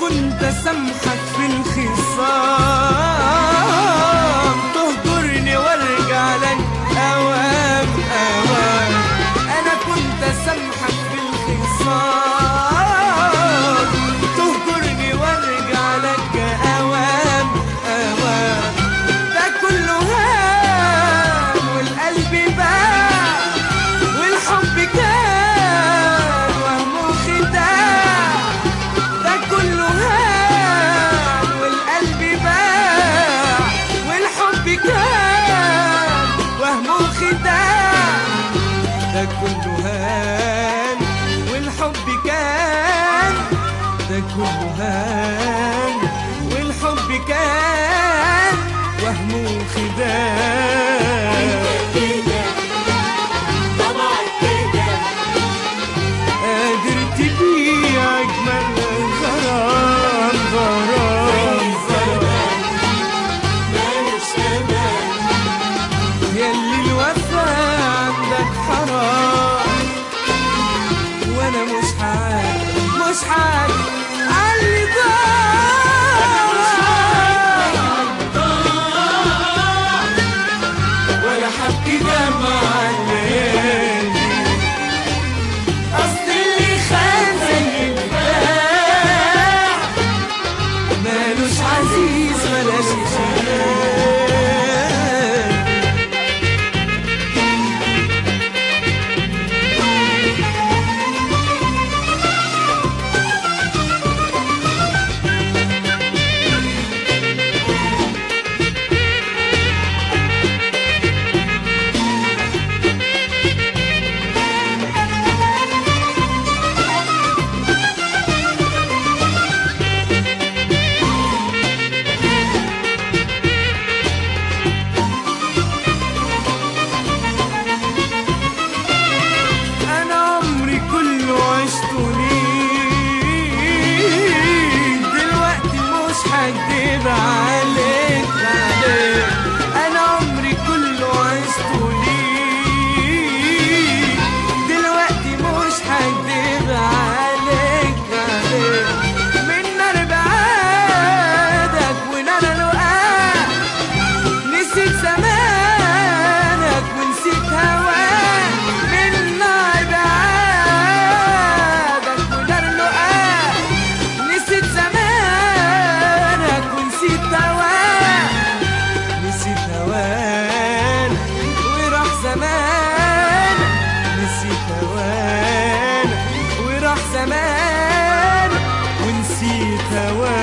كنت اسامحك في الخصام تهجرني وارجع لك اوام اوام انا كنت اسامحك في الخصام تهجرني وارجع لك اوام اوام ده كله هام والقلب باع والحب كان وهمه خداع ده كله هان والقلب باع والحب كان وهمه خداع ده كله هان والحب كان ده كله هان والحب كان وهمه خداع كده طبعا كده قادر تبيع أجمل غرام غرام غرام مالوش امان ياللي الوفا عندك حرام وأنا مش حاج مش حاج علي ولا حبكي دمع الليالي أصل اللي خان زي الباع مالوش عزيز ملاش خيال انا عمري كله عشته ليك دلوقتي مش هكدب عليك عليك انا عمري كله عشته ليك دلوقتي مش هكدب عليك عليك من نار بعادك ونار لقاك نسيت زمانك ونسيت هواك من نار بعادك ونار لقاك نسيت زمانك ونسيت هواك نسيت هوان وراح زمان نسيت هوان وراح زمان ونسيت هوان